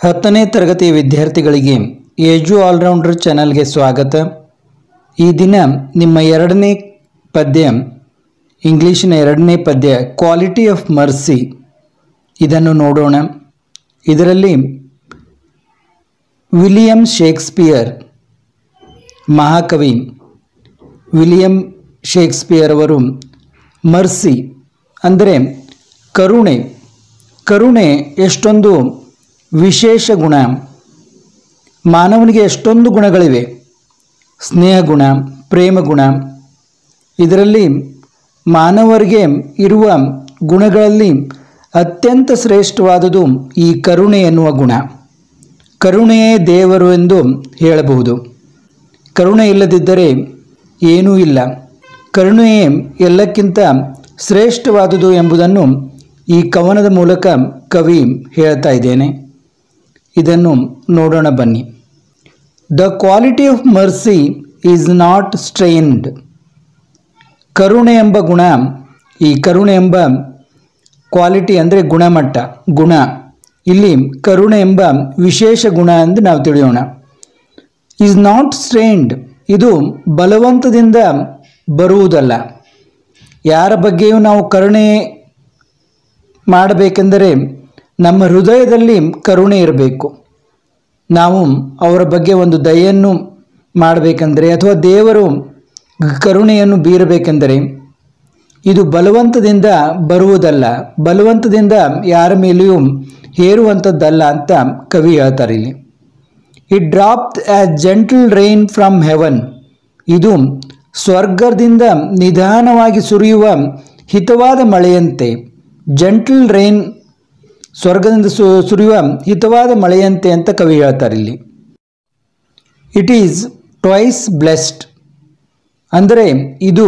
ಹತ್ತನೇ ತರಗತಿಯ ವಿದ್ಯಾರ್ಥಿಗಳಿಗೆ ಏಜು ಆಲ್ರೌಂಡರ್ ಚಾನಲ್ಗೆ ಸ್ವಾಗತ ಈ ದಿನ ನಿಮ್ಮ ಎರಡನೇ ಪದ್ಯ ಇಂಗ್ಲೀಷಿನ ಎರಡನೇ ಪದ್ಯ ಕ್ವಾಲಿಟಿ ಆಫ್ ಮರ್ಸಿ ಇದನ್ನು ನೋಡೋಣ ಇದರಲ್ಲಿ ವಿಲಿಯಂ ಶೇಕ್ಸ್ಪಿಯರ್ ಮಹಾಕವಿ ವಿಲಿಯಂ ಶೇಕ್ಸ್ಪಿಯರ್ ಅವರು ಮರ್ಸಿ ಅಂದರೆ ಕರುಣೆ ಕರುಣೆ ಎಷ್ಟೊಂದು ವಿಶೇಷ ಗುಣ ಮಾನವನಿಗೆ ಎಷ್ಟೊಂದು ಗುಣಗಳಿವೆ ಸ್ನೇಹ ಗುಣ ಪ್ರೇಮ ಗುಣ ಇದರಲ್ಲಿ ಮಾನವರಿಗೆ ಇರುವ ಗುಣಗಳಲ್ಲಿ ಅತ್ಯಂತ ಶ್ರೇಷ್ಠವಾದುದು ಈ ಕರುಣೆ ಎನ್ನುವ ಗುಣ ಕರುಣೆಯೇ ದೇವರು ಎಂದು ಹೇಳಬಹುದು ಕರುಣೆ ಇಲ್ಲದಿದ್ದರೆ ಏನೂ ಇಲ್ಲ ಕರುಣೆಯೇ ಎಲ್ಲಕ್ಕಿಂತ ಶ್ರೇಷ್ಠವಾದುದು ಎಂಬುದನ್ನು ಈ ಕವನದ ಮೂಲಕ ಕವಿ ಹೇಳ್ತಾ ಇದ್ದೇನೆ ಇದನ್ನು ನೋಡೋಣ ಬನ್ನಿ the quality of mercy is not strained ಕರುಣೆ ಎಂಬ ಗುಣ ಈ ಕರುಣೆ ಎಂಬ ಕ್ವಾಲಿಟಿ ಅಂದರೆ ಗುಣಮಟ್ಟ ಗುಣ ಇಲ್ಲಿ ಕರುಣೆ ಎಂಬ ವಿಶೇಷ ಗುಣ ಎಂದು ನಾವು ತಿಳಿಯೋಣ ಈಸ್ ನಾಟ್ ಸ್ಟ್ರೈನ್ಡ್ ಇದು ಬಲವಂತದಿಂದ ಬರುವುದಲ್ಲ ಯಾರ ಬಗ್ಗೆಯೂ ನಾವು ಕರುಣೆ ಮಾಡಬೇಕೆಂದರೆ ನಮ್ಮ ಹೃದಯದಲ್ಲಿ ಕರುಣೆ ಇರಬೇಕು ನಾವು ಅವರ ಬಗ್ಗೆ ಒಂದು ದಯೆಯನ್ನು ಮಾಡಬೇಕೆಂದರೆ ಅಥವಾ ದೇವರು ಕರುಣೆಯನ್ನು ಬೀರಬೇಕೆಂದರೆ ಇದು ಬಲವಂತದಿಂದ ಬರುವುದಲ್ಲ ಬಲವಂತದಿಂದ ಯಾರ ಮೇಲೆಯೂ ಹೇರುವಂಥದ್ದಲ್ಲ ಅಂತ ಕವಿ ಹೇಳ್ತಾರೆ ಇಲ್ಲಿ it drop as gentle rain from heaven ಇದು ಸ್ವರ್ಗದಿಂದ ನಿಧಾನವಾಗಿ ಸುರಿಯುವ ಹಿತವಾದ ಮಳೆಯಂತೆ ಜೆಂಟಲ್ ರೈನ್ ಸ್ವರ್ಗದಿಂದ ಸು ಸುರಿಯುವ ಹಿತವಾದ ಮಳೆಯಂತೆ ಅಂತ ಕವಿ ಹೇಳ್ತಾರೆ ಇಲ್ಲಿ ಇಟ್ ಈಸ್ ಟ್ವೈಸ್ ಬ್ಲೆಸ್ಡ್ ಅಂದರೆ ಇದು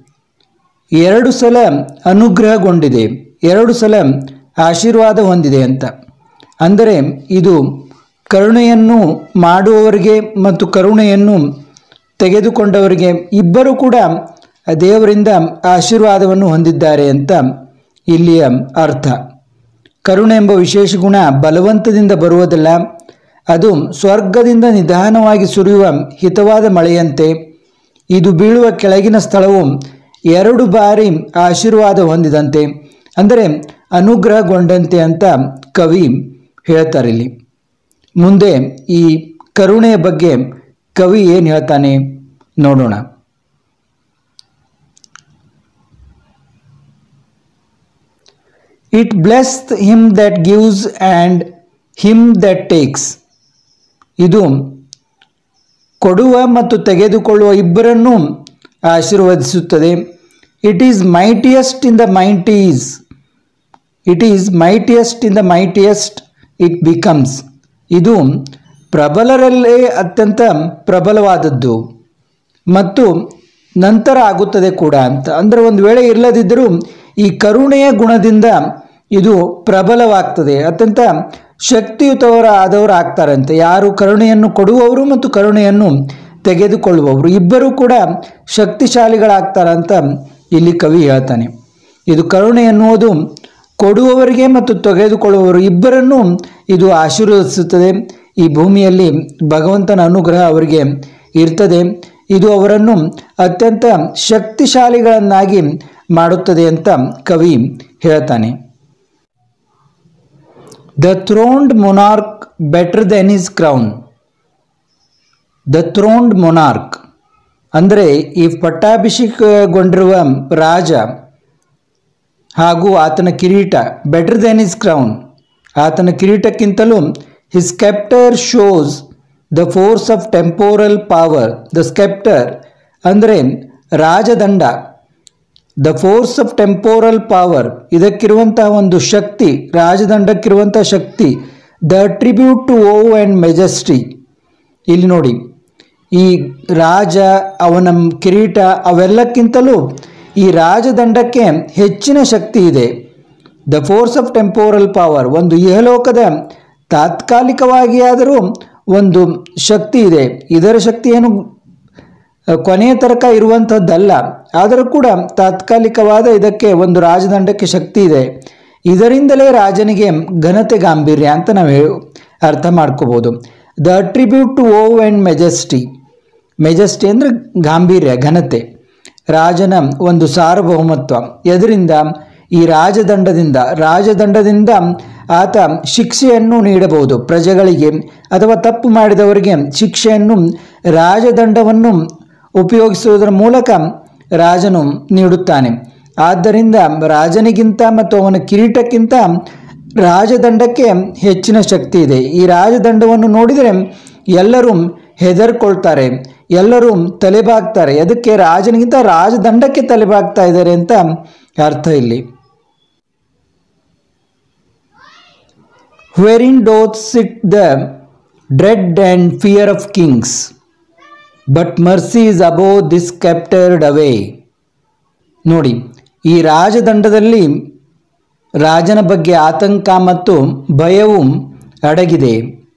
ಎರಡು ಸಲ ಅನುಗ್ರಹಗೊಂಡಿದೆ ಎರಡು ಸಲ ಆಶೀರ್ವಾದ ಹೊಂದಿದೆ ಅಂತ ಅಂದರೆ ಇದು ಕರುಣೆಯನ್ನು ಮಾಡುವವರಿಗೆ ಮತ್ತು ಕರುಣೆಯನ್ನು ತೆಗೆದುಕೊಂಡವರಿಗೆ ಇಬ್ಬರು ಕೂಡ ದೇವರಿಂದ ಆಶೀರ್ವಾದವನ್ನು ಹೊಂದಿದ್ದಾರೆ ಅಂತ ಇಲ್ಲಿಯ ಅರ್ಥ ಕರುಣೆ ಎಂಬ ವಿಶೇಷ ಗುಣ ಬಲವಂತದಿಂದ ಬರುವುದಲ್ಲ ಅದು ಸ್ವರ್ಗದಿಂದ ನಿಧಾನವಾಗಿ ಸುರಿಯುವ ಹಿತವಾದ ಮಳೆಯಂತೆ ಇದು ಬೀಳುವ ಕೆಳಗಿನ ಸ್ಥಳವು ಎರಡು ಬಾರಿ ಆಶೀರ್ವಾದ ಹೊಂದಿದಂತೆ ಅಂದರೆ ಅನುಗ್ರಹಗೊಂಡಂತೆ ಅಂತ ಕವಿ ಹೇಳ್ತಾರೆ ಇಲ್ಲಿ ಮುಂದೆ ಈ ಕರುಣೆಯ ಬಗ್ಗೆ ಕವಿ ಏನು ಹೇಳ್ತಾನೆ ನೋಡೋಣ it bless him that gives and him that takes ಇದು ಕೊಡುವ ಮತ್ತು ತೆಗೆದುಕೊಳ್ಳುವ ಇಬ್ಬರನ್ನೂ ಆಶೀರ್ವದಿಸುತ್ತದೆ it is mightiest in the mighties it is mightiest in the mightiest it becomes ಇದು ಪ್ರಬಲರಲ್ಲೇ ಅತ್ಯಂತ ಪ್ರಬಲವಾದದ್ದು ಮತ್ತು ನಂತರ ಆಗುತ್ತದೆ ಕೂಡ ಅಂತ ಅಂದರೆ ಒಂದು ವೇಳೆ ಇಲ್ಲದಿದ್ದರೂ ಈ ಕರುಣೆಯ ಗುಣದಿಂದ ಇದು ಪ್ರಬಲವಾಗ್ತದೆ ಅತ್ಯಂತ ಶಕ್ತಿಯುತವರ ಆದವರು ಆಗ್ತಾರಂತೆ ಯಾರು ಕರುಣೆಯನ್ನು ಕೊಡುವವರು ಮತ್ತು ಕರುಣೆಯನ್ನು ತೆಗೆದುಕೊಳ್ಳುವವರು ಇಬ್ಬರೂ ಕೂಡ ಶಕ್ತಿಶಾಲಿಗಳಾಗ್ತಾರಂತ ಇಲ್ಲಿ ಕವಿ ಹೇಳ್ತಾನೆ ಇದು ಕರುಣೆ ಎನ್ನುವುದು ಕೊಡುವವರಿಗೆ ಮತ್ತು ತೆಗೆದುಕೊಳ್ಳುವವರು ಇಬ್ಬರನ್ನೂ ಇದು ಆಶೀರ್ವದಿಸುತ್ತದೆ ಈ ಭೂಮಿಯಲ್ಲಿ ಭಗವಂತನ ಅನುಗ್ರಹ ಅವರಿಗೆ ಇರ್ತದೆ ಇದು ಅವರನ್ನು ಅತ್ಯಂತ ಶಕ್ತಿಶಾಲಿಗಳನ್ನಾಗಿ ಮಾಡುತ್ತದೆ ಅಂತ ಕವಿ ಹೇಳ್ತಾನೆ the throned monarch better than his crown the throned monarch ಅಂದರೆ ಈ ಪಟ್ಟಾಭಿಷೇಕಗೊಂಡಿರುವ ರಾಜ ಹಾಗೂ ಆತನ ಕಿರೀಟ ಬೆಟರ್ ದೆನ್ ಹಿಸ್ ಕ್ರೌನ್ ಆತನ ಕಿರೀಟಕ್ಕಿಂತಲೂ his sceptre shows the force of temporal power the sceptre ಅಂದರೆ ರಾಜದಂಡ the force of temporal power ಇದಕ್ಕಿರುವಂತಹ ಒಂದು ಶಕ್ತಿ ರಾಜದಂಡಕ್ಕಿರುವಂಥ ಶಕ್ತಿ the tribute to awe and majesty ಇಲ್ಲಿ ನೋಡಿ ಈ ರಾಜ ಅವನ ಕಿರೀಟ ಅವೆಲ್ಲಕ್ಕಿಂತಲೂ ಈ ರಾಜದಂಡಕ್ಕೆ ಹೆಚ್ಚಿನ ಶಕ್ತಿ ಇದೆ the force of temporal power ಒಂದು ಇಹಲೋಕದ ತಾತ್ಕಾಲಿಕವಾಗಿ ಆದರೂ ಒಂದು ಶಕ್ತಿ ಇದೆ ಇದರ ಶಕ್ತಿ ಏನು ಕೊನೆಯ ತನಕ ಇರುವಂಥದ್ದಲ್ಲ ಆದರೂ ಕೂಡ ತಾತ್ಕಾಲಿಕವಾದ ಇದಕ್ಕೆ ಒಂದು ರಾಜದಂಡಕ್ಕೆ ಶಕ್ತಿ ಇದೆ ಇದರಿಂದಲೇ ರಾಜನಿಗೆ ಘನತೆ ಗಾಂಭೀರ್ಯ ಅಂತ ನಾವು ಹೇಳು ಅರ್ಥ ಮಾಡ್ಕೋಬೋದು the attribute to awe and majesty majesty ಅಂದರೆ ಗಾಂಭೀರ್ಯ ಘನತೆ ರಾಜನ ಒಂದು ಸಾರ್ವಭೌಮತ್ವ ಎದರಿಂದ ಈ ರಾಜದಂಡದಿಂದ ರಾಜದಂಡದಿಂದ ಆತ ಶಿಕ್ಷೆಯನ್ನು ನೀಡಬಹುದು ಪ್ರಜೆಗಳಿಗೆ ಅಥವಾ ತಪ್ಪು ಮಾಡಿದವರಿಗೆ ಶಿಕ್ಷೆಯನ್ನು ರಾಜದಂಡವನ್ನು ಉಪಯೋಗಿಸುವುದರ ಮೂಲಕ ರಾಜನು ನೀಡುತ್ತಾನೆ ಆದ್ದರಿಂದ ರಾಜನಿಗಿಂತ ಮತ್ತು ಅವನ ಕಿರೀಟಕ್ಕಿಂತ ರಾಜದಂಡಕ್ಕೆ ಹೆಚ್ಚಿನ ಶಕ್ತಿ ಇದೆ ಈ ರಾಜದಂಡವನ್ನು ನೋಡಿದರೆ ಎಲ್ಲರೂ ಹೆದರ್ಕೊಳ್ತಾರೆ ಎಲ್ಲರೂ ತಲೆಬಾಗ್ತಾರೆ ಅದಕ್ಕೆ ರಾಜನಿಗಿಂತ ರಾಜದಂಡಕ್ಕೆ ತಲೆಬಾಗ್ತಾ ಇದ್ದಾರೆ ಅಂತ ಅರ್ಥ ಇಲ್ಲಿ wherein doth sit the dread and fear of kings, but mercy is above this captured away. ನೋಡಿ ಈ ರಾಜದಂಡದಲ್ಲಿ ರಾಜನ ಬಗ್ಗೆ ಆತಂಕ ಮತ್ತು ಭಯವು ಅಡಗಿದೆ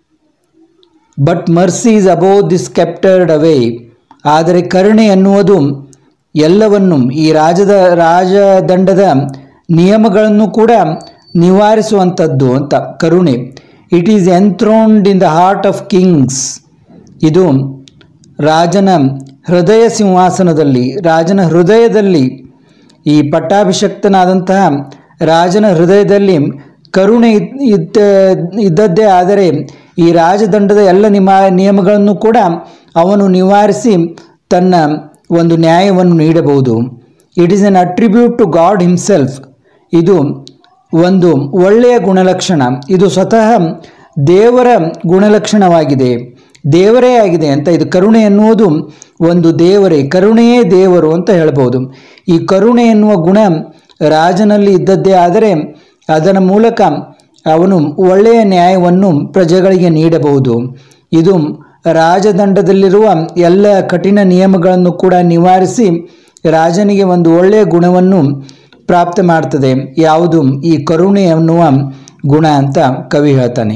but mercy is above this sceptred away ಆದರೆ ಕರುಣೆ ಎನ್ನುವುದು ಎಲ್ಲವನ್ನು ಈ ರಾಜದ ರಾಜದಂಡದ ನಿಯಮಗಳನ್ನು ಕೂಡ ನಿವಾರಿಸುವಂಥದ್ದು ಅಂತ ಕರುಣೆ it is enthroned in the heart of kings ಇದು ರಾಜನ ಹೃದಯ ಸಿಂಹಾಸನದಲ್ಲಿ ರಾಜನ ಹೃದಯದಲ್ಲಿ ಈ ಪಟ್ಟಾಭಿಷಕ್ತನಾದಂತಹ ರಾಜನ ಹೃದಯದಲ್ಲಿ ಕರುಣೆ ಇದ್- ಇದ್ದ ಇದ್ದದ್ದೇ ಆದರೆ ಈ ರಾಜದಂಡದ ಎಲ್ಲ ನಿಮ ನಿಯಮಗಳನ್ನು ಕೂಡ ಅವನು ನಿವಾರಿಸಿ ತನ್ನ ಒಂದು ನ್ಯಾಯವನ್ನು ನೀಡಬಹುದು it is an attribute to God himself ಇದು ಒಂದು ಒಳ್ಳೆಯ ಗುಣಲಕ್ಷಣ ಇದು ಸ್ವತಃ ದೇವರ ಗುಣಲಕ್ಷಣವಾಗಿದೆ ದೇವರೇ ಆಗಿದೆ ಅಂತ ಇದು ಕರುಣೆ ಎನ್ನುವುದು ಒಂದು ದೇವರೇ ಕರುಣೆಯೇ ದೇವರು ಅಂತ ಹೇಳ್ಬೋದು ಈ ಕರುಣೆ ಎನ್ನುವ ಗುಣ ರಾಜನಲ್ಲಿ ಇದ್ದದ್ದೇ ಆದರೆ ಅದರ ಮೂಲಕ ಅವನು ಒಳ್ಳೆಯ ನ್ಯಾಯವನ್ನು ಪ್ರಜೆಗಳಿಗೆ ನೀಡಬಹುದು ಇದು ರಾಜದಂಡದಲ್ಲಿರುವ ಎಲ್ಲ ಕಠಿಣ ನಿಯಮಗಳನ್ನು ಕೂಡ ನಿವಾರಿಸಿ ರಾಜನಿಗೆ ಒಂದು ಒಳ್ಳೆಯ ಗುಣವನ್ನು ಪ್ರಾಪ್ತ ಮಾಡ್ತದೆ ಯಾವುದು ಈ ಕರುಣೆ ಎನ್ನುವ ಗುಣ ಅಂತ ಕವಿ ಹೇಳ್ತಾನೆ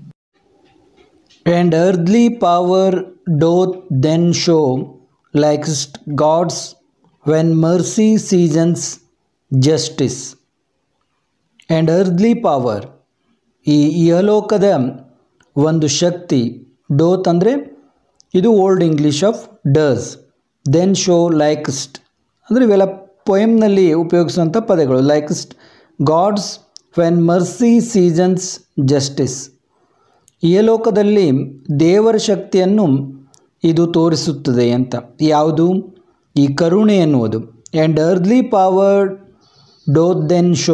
and earthly power doth then show likest God's when mercy seasons justice and earthly power ಈ ಇಹಲೋಕದ ಒಂದು ಶಕ್ತಿ ಡೋತ್ ಅಂದರೆ ಇದು old English of does then show likest ಅಂದರೆ ಇವೆಲ್ಲ ಪೊಯಮ್ನಲ್ಲಿ ಉಪಯೋಗಿಸುವಂಥ ಪದಗಳು likest God's when mercy seasons justice ಇಹಲೋಕದಲ್ಲಿ ದೇವರ ಶಕ್ತಿಯನ್ನು ಇದು ತೋರಿಸುತ್ತದೆ ಅಂತ ಯಾವುದು ಈ ಕರುಣೆ ಎನ್ನುವುದು and earthly powered doth then show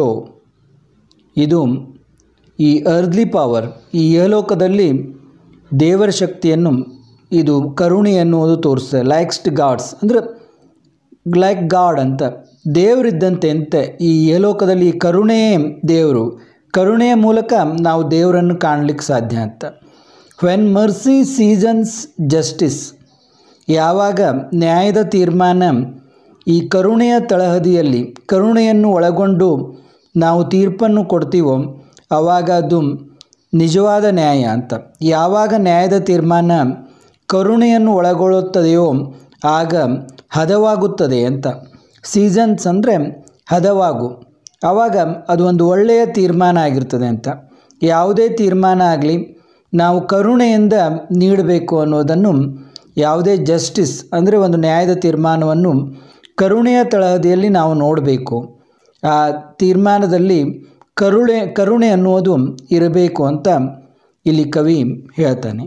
ಇದು ಈ ಅರ್ದ್ಲಿ ಪವರ್ ಈ ಇಹಲೋಕದಲ್ಲಿ ದೇವರ ಶಕ್ತಿಯನ್ನು ಇದು ಕರುಣೆ ಎನ್ನುವುದು ತೋರಿಸ್ತದೆ ಲೈಕ್ಸ್ಟ್ ಗಾಡ್ಸ್ ಅಂದರೆ ಲೈಕ್ ಗಾಡ್ ಅಂತ ದೇವರಿದ್ದಂತೆ ಅಂತ ಈ ಯಲೋಕದಲ್ಲಿ ಈ ಕರುಣೆಯೇ ದೇವರು ಕರುಣೆಯ ಮೂಲಕ ನಾವು ದೇವರನ್ನು ಕಾಣಲಿಕ್ಕೆ ಸಾಧ್ಯ ಅಂತ ವೆನ್ ಮರ್ಸಿ ಸೀಸನ್ಸ್ ಜಸ್ಟಿಸ್ ಯಾವಾಗ ನ್ಯಾಯದ ತೀರ್ಮಾನ ಈ ಕರುಣೆಯ ತಳಹದಿಯಲ್ಲಿ ಕರುಣೆಯನ್ನು ಒಳಗೊಂಡು ನಾವು ತೀರ್ಪನ್ನು ಕೊಡ್ತೀವೋ ಆವಾಗ ಅದು ನಿಜವಾದ ನ್ಯಾಯ ಅಂತ ಯಾವಾಗ ನ್ಯಾಯದ ತೀರ್ಮಾನ ಕರುಣೆಯನ್ನು ಒಳಗೊಳ್ಳುತ್ತದೆಯೋ ಆಗ ಹದವಾಗುತ್ತದೆ ಅಂತ ಸೀಸನ್ಸ್ ಅಂದರೆ ಹದವಾಗು ಆವಾಗ ಅದು ಒಂದು ಒಳ್ಳೆಯ ತೀರ್ಮಾನ ಆಗಿರ್ತದೆ ಅಂತ ಯಾವುದೇ ತೀರ್ಮಾನ ಆಗಲಿ ನಾವು ಕರುಣೆಯಿಂದ ನೀಡಬೇಕು ಅನ್ನೋದನ್ನು ಯಾವುದೇ ಜಸ್ಟಿಸ್ ಅಂದರೆ ಒಂದು ನ್ಯಾಯದ ತೀರ್ಮಾನವನ್ನು ಕರುಣೆಯ ತಳಹದಿಯಲ್ಲಿ ನಾವು ನೋಡಬೇಕು ಆ ತೀರ್ಮಾನದಲ್ಲಿ ಕರುಣೆ ಕರುಣೆ ಅನ್ನುವುದು ಇರಬೇಕು ಅಂತ ಇಲ್ಲಿ ಕವಿ ಹೇಳ್ತಾನೆ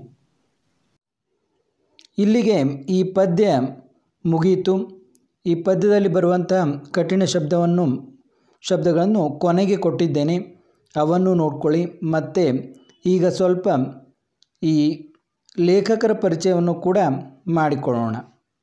ಇಲ್ಲಿಗೆ ಈ ಪದ್ಯ ಮುಗಿಯಿತು ಈ ಪದ್ಯದಲ್ಲಿ ಬರುವಂತಹ ಕಠಿಣ ಶಬ್ದವನ್ನು ಶಬ್ದಗಳನ್ನು ಕೊನೆಗೆ ಕೊಟ್ಟಿದ್ದೇನೆ ಅವನ್ನು ನೋಡ್ಕೊಳ್ಳಿ ಮತ್ತು ಈಗ ಸ್ವಲ್ಪ ಈ ಲೇಖಕರ ಪರಿಚಯವನ್ನು ಕೂಡ ಮಾಡಿಕೊಳ್ಳೋಣ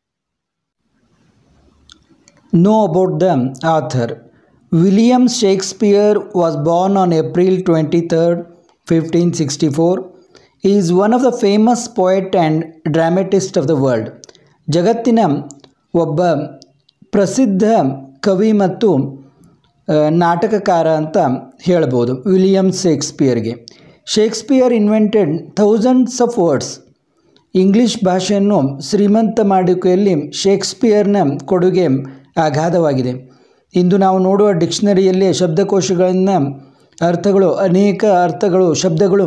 know about the author William Shakespeare was born on April twenty third fifteen sixty four is one of the famous poet and dramatist of the world ಜಗತ್ತಿನ ಒಬ್ಬ ಪ್ರಸಿದ್ಧ ಕವಿ ಮತ್ತು ಆ, ನಾಟಕಕಾರ ಅಂತ ಹೇಳ್ಬೋದು ವಿಲಿಯಮ್ ಶೇಕ್ಸ್ಪಿಯರ್ಗೆ Shakespeare invented thousands of words English ಭಾಷೆಯನ್ನು ಶ್ರೀಮಂತ ಮಾಡುವಿಕೆಯಲ್ಲಿ ಶೇಕ್ಸ್ಪಿಯರ್ನ ಕೊಡುಗೆ ಅಗಾಧವಾಗಿದೆ ಇಂದು ನಾವು ನೋಡುವ ಡಿಕ್ಷನರಿಯಲ್ಲಿ ಶಬ್ದಕೋಶಗಳಿಂದ ಅರ್ಥಗಳು ಅನೇಕ ಅರ್ಥಗಳು ಶಬ್ದಗಳು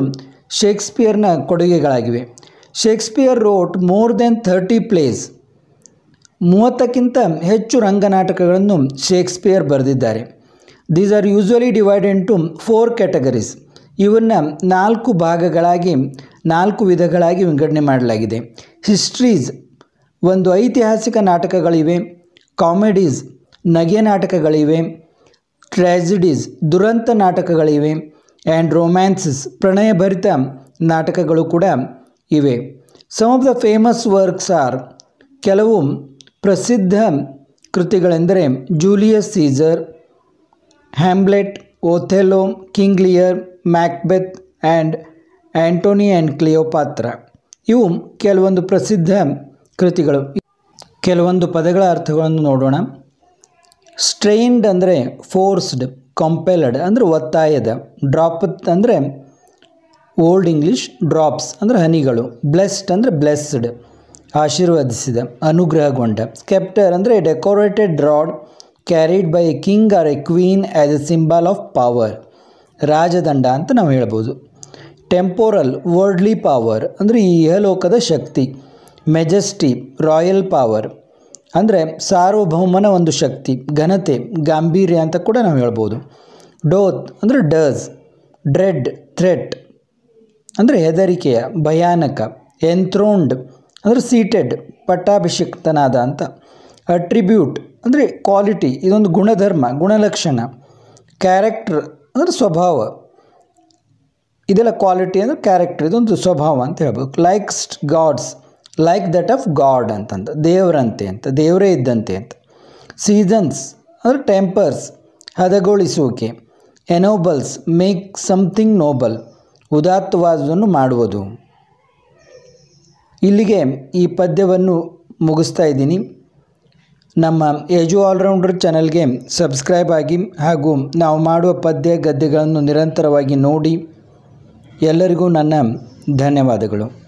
ಶೇಕ್ಸ್ಪಿಯರ್ನ ಕೊಡುಗೆಗಳಾಗಿವೆ Shakespeare wrote more than thirty plays ಮೂವತ್ತಕ್ಕಿಂತ ಹೆಚ್ಚು ರಂಗನಾಟಕಗಳನ್ನು ಶೇಕ್ಸ್ಪಿಯರ್ ಬರೆದಿದ್ದಾರೆ these are usually divided to four categories ಇವನ್ನು ನಾಲ್ಕು ಭಾಗಗಳಾಗಿ ನಾಲ್ಕು ವಿಧಗಳಾಗಿ ವಿಂಗಡಣೆ ಮಾಡಲಾಗಿದೆ ಹಿಸ್ಟ್ರೀಸ್ ಒಂದು ಐತಿಹಾಸಿಕ ನಾಟಕಗಳಿವೆ ಕಾಮಿಡೀಸ್ ನಗೆ ನಾಟಕಗಳಿವೆ ಟ್ರ್ಯಾಜಿಡೀಸ್ ದುರಂತ ನಾಟಕಗಳಿವೆ ಆ್ಯಂಡ್ ರೊಮ್ಯಾನ್ಸಸ್ ಪ್ರಣಯಭರಿತ ನಾಟಕಗಳು ಕೂಡ ಇವೆ some of the famous works are ಕೆಲವು ಪ್ರಸಿದ್ಧ ಕೃತಿಗಳೆಂದರೆ Julius Caesar Hamlet Othello King Lear Macbeth and Antony and Cleopatra ಇವು ಕೆಲವೊಂದು ಪ್ರಸಿದ್ಧ ಕೃತಿಗಳು ಕೆಲವೊಂದು ಪದಗಳ ಅರ್ಥಗಳನ್ನು ನೋಡೋಣ ಸ್ಟ್ರೈನ್ಡ್ ಅಂದರೆ ಫೋರ್ಸ್ಡ್ ಕಂಪೆಲ್ಡ್ ಅಂದರೆ ಒತ್ತಾಯದ ಡ್ರಾಪ್ ಅಂದರೆ ಓಲ್ಡ್ ಇಂಗ್ಲೀಷ್ ಡ್ರಾಪ್ಸ್ ಅಂದರೆ ಹನಿಗಳು ಬ್ಲೆಸ್ಡ್ ಅಂದರೆ ಬ್ಲೆಸ್ಡ್ ಆಶೀರ್ವದಿಸಿದ ಅನುಗ್ರಹಗೊಂಡ ಸ್ಕೆಪ್ಟರ್ ಅಂದರೆ decorated rod carried by a king or a queen as a symbol of power ರಾಜದಂಡ ಅಂತ ನಾವು ಹೇಳ್ಬೋದು ಟೆಂಪೋರಲ್ ವರ್ಡ್ಲಿ ಪವರ್ ಅಂದರೆ ಈ ಇಹಲೋಕದ ಶಕ್ತಿ ಮೆಜೆಸ್ಟಿ ರಾಯಲ್ ಪವರ್ ಅಂದರೆ ಸಾರ್ವಭೌಮನ ಒಂದು ಶಕ್ತಿ ಘನತೆ ಗಾಂಭೀರ್ಯ ಅಂತ ಕೂಡ ನಾವು ಹೇಳ್ಬೋದು ಡೋತ್ ಅಂದರೆ ಡಸ್ ಡ್ರೆಡ್ ಥ್ರೆಟ್ ಅಂದರೆ ಹೆದರಿಕೆಯ ಭಯಾನಕ ಎನ್ಥ್ರೋನ್ಡ್ ಅಂದರೆ ಸೀಟೆಡ್ ಪಟ್ಟಾಭಿಷಿಕ್ತನಾದ ಅಂತ ಅಟ್ರಿಬ್ಯೂಟ್ ಅಂದರೆ ಕ್ವಾಲಿಟಿ ಇದೊಂದು ಗುಣಧರ್ಮ ಗುಣಲಕ್ಷಣ ಕ್ಯಾರೆಕ್ಟರ್ ಅಂದರೆ ಸ್ವಭಾವ ಇದೆಲ್ಲ ಕ್ವಾಲಿಟಿ ಅಂದರೆ ಕ್ಯಾರೆಕ್ಟರ್ ಇದೊಂದು ಸ್ವಭಾವ ಅಂತ ಹೇಳ್ಬೋದು likes God's like that of God ಅಂತಂದ ದೇವರಂತೆ ಅಂತ ದೇವರೇ ಇದ್ದಂತೆ ಅಂತ ಸೀಸನ್ಸ್ ಅಂದರೆ ಟೆಂಪರ್ಸ್ ಹದಗೊಳಿಸುವಿಕೆ ಎನೋಬಲ್ಸ್ ಮೇಕ್ ಸಮಥಿಂಗ್ ನೋಬಲ್ ಉದಾತ್ತವಾದವನ್ನು ಮಾಡುವುದು ಇಲ್ಲಿಗೆ ಈ ಪದ್ಯವನ್ನು ಮುಗಿಸ್ತಾ ಇದ್ದೀನಿ ನಮ್ಮ ಏಜು ಆಲ್ರೌಂಡರ್ ಚಾನಲ್ಗೆ ಸಬ್ಸ್ಕ್ರೈಬ್ ಆಗಿ ಹಾಗೂ ನಾವು ಮಾಡುವ ಪದ್ಯ ಗದ್ಯಗಳನ್ನು ನಿರಂತರವಾಗಿ ನೋಡಿ ಎಲ್ಲರಿಗೂ ನನ್ನ ಧನ್ಯವಾದಗಳು